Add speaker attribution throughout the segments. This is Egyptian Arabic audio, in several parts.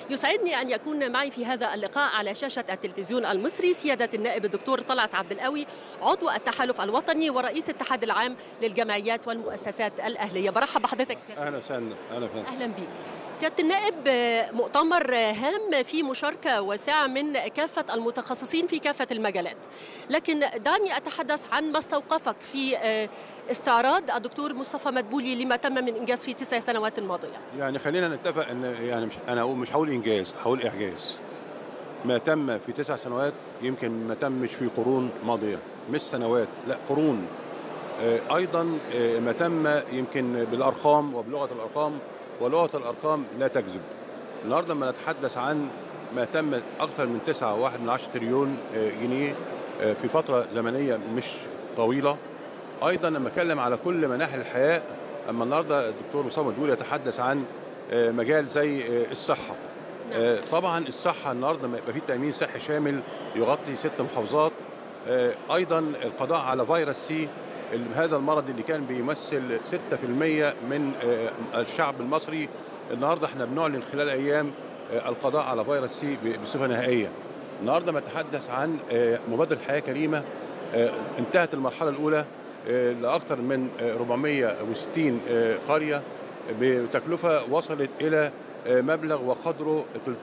Speaker 1: يسعدني أن يكون معي في هذا اللقاء على شاشة التلفزيون المصري سيادة النائب الدكتور طلعت عبد القوي عضو التحالف الوطني ورئيس الاتحاد العام للجمعيات والمؤسسات الأهلية برحب بحضرتك سيادة
Speaker 2: اهلا وسهلا اهلا وسهلا
Speaker 1: أهلا بك سيادة النائب مؤتمر هام في مشاركة واسعة من كافة المتخصصين في كافة المجالات لكن دعني أتحدث عن ما استوقفك في استعراض الدكتور مصطفى مدبولي لما تم من إنجاز في تسع سنوات الماضية
Speaker 2: يعني خلينا نتفق ان يعني مش انا أقول مش هقول انجاز هقول اعجاز ما تم في تسع سنوات يمكن ما تمش في قرون ماضيه مش سنوات لا قرون آه، ايضا آه، ما تم يمكن بالارقام وبلغه الارقام ولغه الارقام لا تكذب النهارده لما نتحدث عن ما تم اكثر من 9.1 من 10 تريليون آه، جنيه آه، في فتره زمنيه مش طويله ايضا لما اتكلم على كل مناحي الحياه اما النهارده الدكتور مصطفى مدبولي يتحدث عن آه، مجال زي آه، الصحه آه، طبعا الصحه النهارده لما يبقى في تامين صحي شامل يغطي ست محافظات آه، ايضا القضاء على فيروس سي ال- هذا المرض اللي كان بيمثل 6% من آه، الشعب المصري النهارده احنا بنعلن خلال ايام آه، القضاء على فيروس سي ب- بصفه نهائيه النهارده ما نتحدث عن آه، مبادره حياه كريمه آه، انتهت المرحله الاولى آه، لاكثر من آه، 460 آه، قريه بتكلفه وصلت الى آه، مبلغ وقدره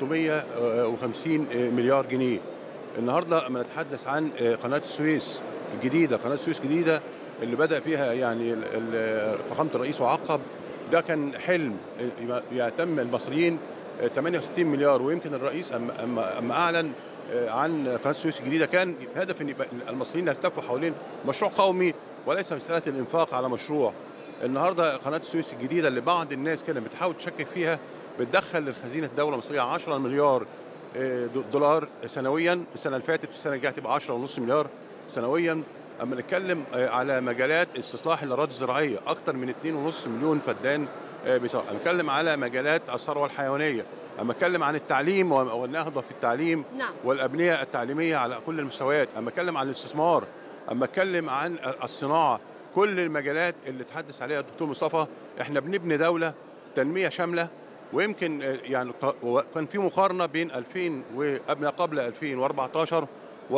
Speaker 2: 350 مليار جنيه النهارده لما نتحدث عن آه، قناه السويس الجديده قناه السويس الجديده اللي بدا فيها يعني ال- ال- فخامه الرئيس وعقب ده كان حلم آه، يتم المصريين آه، 68 مليار ويمكن الرئيس اما اما اما اعلن آه، عن قناه السويس الجديده كان هدف ان يبقى المصريين يلتفوا حوالين مشروع قومي وليس مساله الانفاق على مشروع النهارده قناه السويس الجديده اللي بعض الناس كده بتحاول تشكك فيها بتدخل لخزينه الدوله المصريه 10 مليار آه، دولار سنويا السنه اللي فاتت السنه الجايه هتبقى 10.5 مليار سنويا اما نتكلم آه، على مجالات استصلاح الاراضي الزراعيه اكثر من 2.5 مليون فدان آه، بيص- اما نتكلم على مجالات الثروه الحيوانيه اما اتكلم عن التعليم والنهضه في التعليم
Speaker 1: نعم
Speaker 2: والابنيه التعليميه على كل المستويات اما اتكلم عن الاستثمار اما اتكلم عن الصناعه كل المجالات اللي تحدث عليها الدكتور مصطفى احنا بنبني دوله تنميه شامله ويمكن آه، يعني ق- كان في مقارنه بين 2000 وقبل قبل 2014 و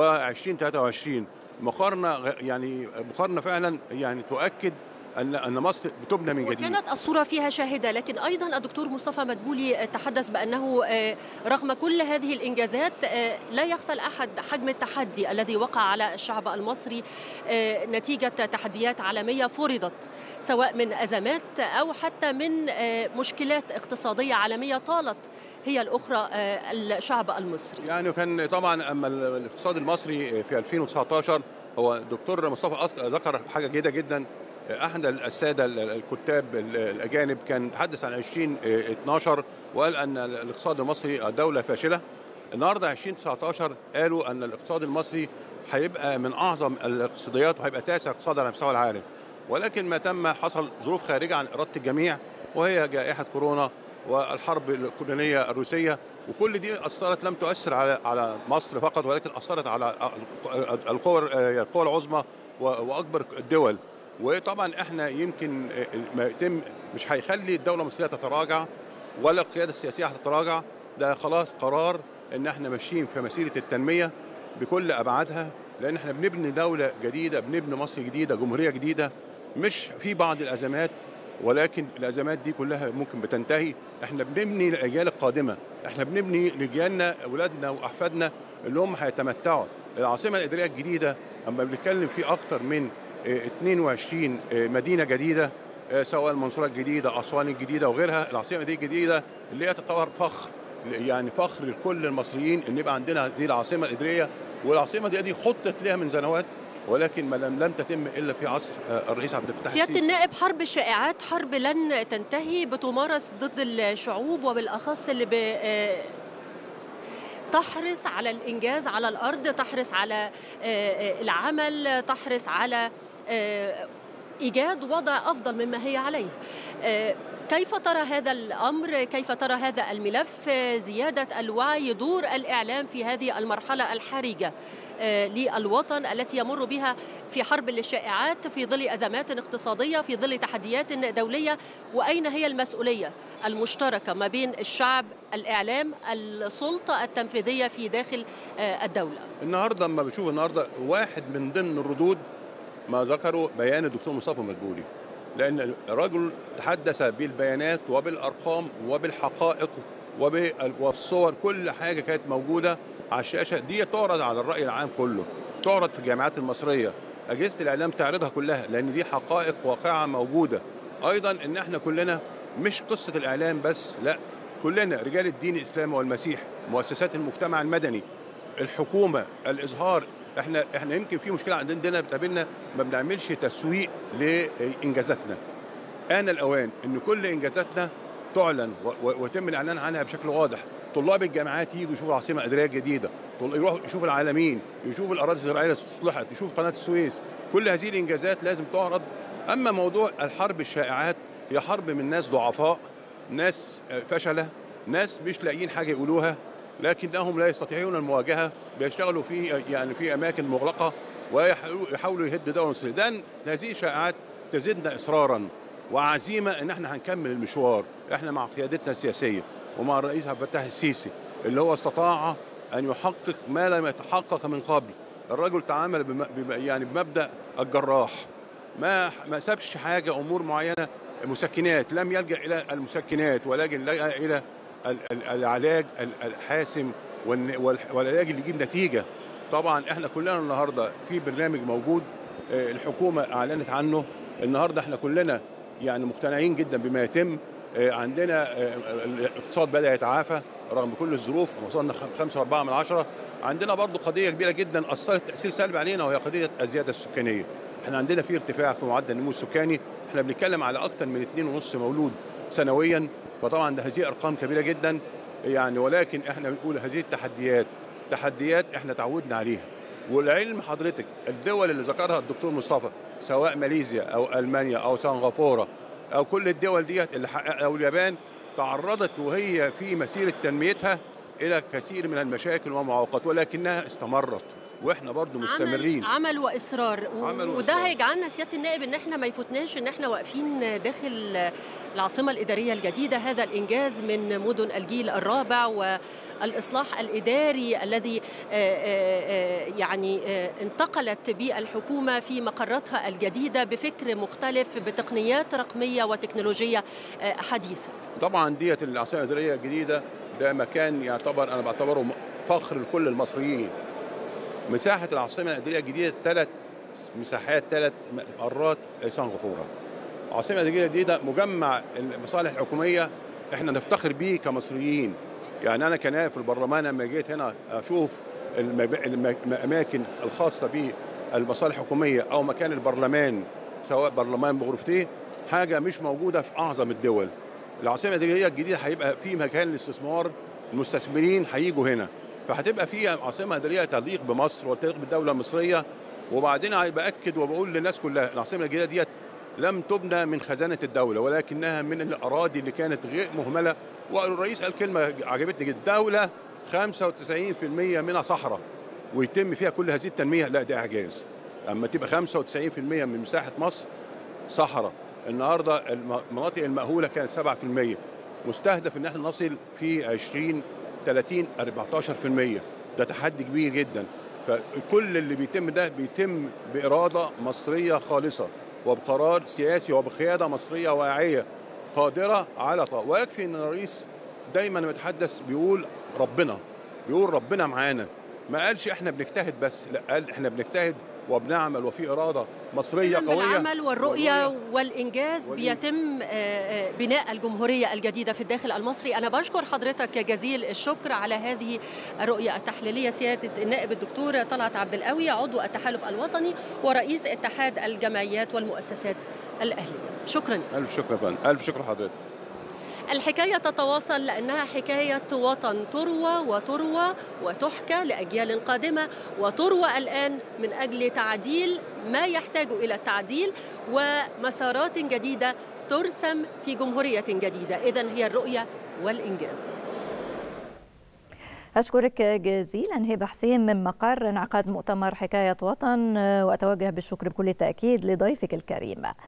Speaker 2: 2023 مقارنه غ- يعني مقارنه فعلا يعني تؤكد ان ان مصر بتبنى من جديد
Speaker 1: وكانت الصورة فيها شاهدة لكن أيضا الدكتور مصطفى مدبولي تحدث بأنه آه، رغم كل هذه الإنجازات آه، لا يخفى الأحد حجم التحدي الذي وقع على الشعب المصري آه، نتيجة تحديات عالمية فرضت سواء من أزمات أو حتى من آه، مشكلات اقتصادية عالمية طالت هي الأخرى آه، الشعب المصري
Speaker 2: يعني كان طبعا اما ال- الاقتصاد المصري في 2019 هو الدكتور مصطفى أسك- ذكر حاجه جيده جدا احد الساده ال- الكتاب ال- الاجانب كان تحدث عن 2012 وقال ان الاقتصاد المصري دوله فاشله النهارده 2019 قالوا ان الاقتصاد المصري هيبقى من اعظم الاقتصاديات وهيبقى تاسع اقتصاد على مستوى العالم ولكن ما تم حصل ظروف خارجه عن اراده الجميع وهي جائحه كورونا والحرب الاوكرانيه الروسيه وكل دي اثرت لم تؤثر على على مصر فقط ولكن اثرت على القوى القوى العظمى واكبر الدول وطبعا احنا يمكن ما يتم مش هيخلي الدوله المصريه تتراجع ولا القياده السياسيه هتتراجع ده خلاص قرار ان احنا ماشيين في مسيره التنميه بكل ابعادها لان احنا بنبني دوله جديده بنبني مصر جديده جمهوريه جديده مش في بعض الازمات ولكن الازمات دي كلها ممكن بتنتهي احنا بنبني الاجيال القادمه احنا بنبني لاجيالنا اولادنا واحفادنا اللي هم هيتمتعوا العاصمه الاداريه الجديده اما بنتكلم في اكتر من اه 22 اه مدينه جديده اه سواء المنصوره الجديده اسوان الجديده وغيرها العاصمه دي الجديده اللي هي تعتبر فخر يعني فخر لكل المصريين ان يبقى عندنا هذه العاصمه الاداريه والعاصمه دي, دي خطت لها من سنوات ولكن ما لم لم تتم الا في عصر الرئيس عبد الفتاح
Speaker 1: سياده النائب حرب الشائعات حرب لن تنتهي بتمارس ضد الشعوب وبالاخص اللي ب تحرص على الانجاز على الارض تحرص على العمل تحرص على ايجاد وضع افضل مما هي عليه كيف ترى هذا الامر كيف ترى هذا الملف زياده الوعي دور الاعلام في هذه المرحله الحرجه للوطن التي يمر بها في حرب للشائعات في ظل ازمات اقتصاديه في ظل تحديات دوليه واين هي المسؤوليه المشتركه ما بين الشعب الاعلام السلطه التنفيذيه في داخل الدوله
Speaker 2: النهارده اما بشوف النهارده واحد من ضمن الردود ما ذكره بيان الدكتور مصطفى مدبولي لان الرجل تحدث بالبيانات وبالارقام وبالحقائق وبالصور كل حاجه كانت موجوده على الشاشه دي تعرض على الراي العام كله تعرض في الجامعات المصريه اجهزه الاعلام تعرضها كلها لان دي حقائق واقعه موجوده ايضا ان احنا كلنا مش قصه الاعلام بس لا كلنا رجال الدين الاسلامي والمسيح مؤسسات المجتمع المدني الحكومه الازهار احنا احنا يمكن في مشكله عندنا بتقابلنا ما بنعملش تسويق لانجازاتنا آن الأوان إن كل إنجازاتنا تعلن ويتم الإعلان عنها بشكل واضح طلاب الجامعات يجوا يشوفوا العاصمة الإدارية الجديدة يروحوا يشوفوا العالمين يشوفوا الأراضي الزراعية اللي اصلحت يشوفوا قناة السويس كل هذه الإنجازات لازم تعرض أما موضوع الحرب الشائعات هي حرب من ناس ضعفاء ناس فشلة ناس مش لاقيين حاجة يقولوها لكنهم لا يستطيعون المواجهة بيشتغلوا في يعني في أماكن مغلقة ويحاولوا يهدوا دولة مصرية ده هذه الشائعات تزيدنا إصرارا وعزيمه ان احنا هنكمل المشوار احنا مع قيادتنا السياسيه ومع الرئيس عبد الفتاح السيسي اللي هو استطاع ان يحقق ما لم يتحقق من قبل الرجل تعامل بم... يعني بمبدا الجراح ما ما سابش حاجه امور معينه مسكنات لم يلجا الى المسكنات ولكن لجا الى العلاج الحاسم والعلاج اللي يجيب نتيجه طبعا احنا كلنا النهارده في برنامج موجود الحكومه اعلنت عنه النهارده احنا كلنا يعني مقتنعين جدا بما يتم عندنا الاقتصاد بدا يتعافى رغم كل الظروف وصلنا 5.4 من عشرة عندنا برضو قضيه كبيره جدا اثرت تاثير سلبي علينا وهي قضيه الزياده السكانيه احنا عندنا في ارتفاع في معدل النمو السكاني احنا بنتكلم على اكثر من 2.5 مولود سنويا فطبعا ده هذه ارقام كبيره جدا يعني ولكن احنا بنقول هذه التحديات تحديات احنا تعودنا عليها والعلم حضرتك الدول اللي ذكرها الدكتور مصطفى سواء ماليزيا او المانيا او سنغافوره او كل الدول ديت اللي او اليابان تعرضت وهي في مسيره تنميتها الى كثير من المشاكل والمعوقات ولكنها استمرت واحنا برضو مستمرين
Speaker 1: عمل, عمل واصرار عمل وده هيجعلنا سياده النائب ان احنا ما يفوتناش ان احنا واقفين داخل العاصمه الاداريه الجديده هذا الانجاز من مدن الجيل الرابع والاصلاح الاداري الذي يعني انتقلت به الحكومه في مقراتها الجديده بفكر مختلف بتقنيات رقميه وتكنولوجيه حديثه
Speaker 2: طبعا ديت العاصمه الاداريه الجديده ده مكان يعتبر انا بعتبره فخر لكل المصريين مساحه العاصمه الاداريه الجديده ثلاث مساحات ثلاث مرات سنغافوره العاصمه الاداريه الجديده مجمع المصالح الحكوميه احنا نفتخر بيه كمصريين يعني انا كنائب في البرلمان لما جيت هنا اشوف الاماكن الخاصه بالمصالح الحكوميه او مكان البرلمان سواء برلمان بغرفتيه حاجه مش موجوده في اعظم الدول العاصمه الاداريه الجديده هيبقى في مكان للاستثمار المستثمرين هيجوا هنا فهتبقى في عاصمه اداريه تليق بمصر وتليق بالدوله المصريه وبعدين باكد وبقول للناس كلها العاصمه الجديده ديت لم تبنى من خزانه الدوله ولكنها من الاراضي اللي كانت غير مهمله والرئيس قال كلمه عجبتني جدا الدوله 95% منها صحراء ويتم فيها كل هذه التنميه لا ده اعجاز اما تبقى 95% من مساحه مصر صحراء النهارده المناطق المأهوله كانت 7% مستهدف ان احنا نصل في 20 30 14% ده تحدي كبير جدا فكل اللي بيتم ده بيتم بإرادة مصرية خالصة وبقرار سياسي وبقيادة مصرية واعية قادرة على طاقة ويكفي ان الرئيس دايما بيتحدث بيقول ربنا بيقول ربنا معانا ما قالش احنا بنجتهد بس لا قال احنا بنجتهد وبنعمل وفي اراده مصريه قويه
Speaker 1: بالعمل والرؤيه والانجاز بيتم بناء الجمهوريه الجديده في الداخل المصري انا بشكر حضرتك جزيل الشكر على هذه الرؤيه التحليليه سياده النائب الدكتور طلعت عبد القوي عضو التحالف الوطني ورئيس اتحاد الجمعيات والمؤسسات الاهليه شكرا
Speaker 2: الف شكر فندم الف شكر حضرتك
Speaker 1: الحكاية تتواصل لأنها حكاية وطن تروى وتروى وتحكى لأجيال قادمة وتروى الآن من أجل تعديل ما يحتاج إلى التعديل ومسارات جديدة ترسم في جمهورية جديدة إذا هي الرؤية والإنجاز
Speaker 3: أشكرك جزيلا هبة حسين من مقر انعقاد مؤتمر حكاية وطن وأتوجه بالشكر بكل تأكيد لضيفك الكريم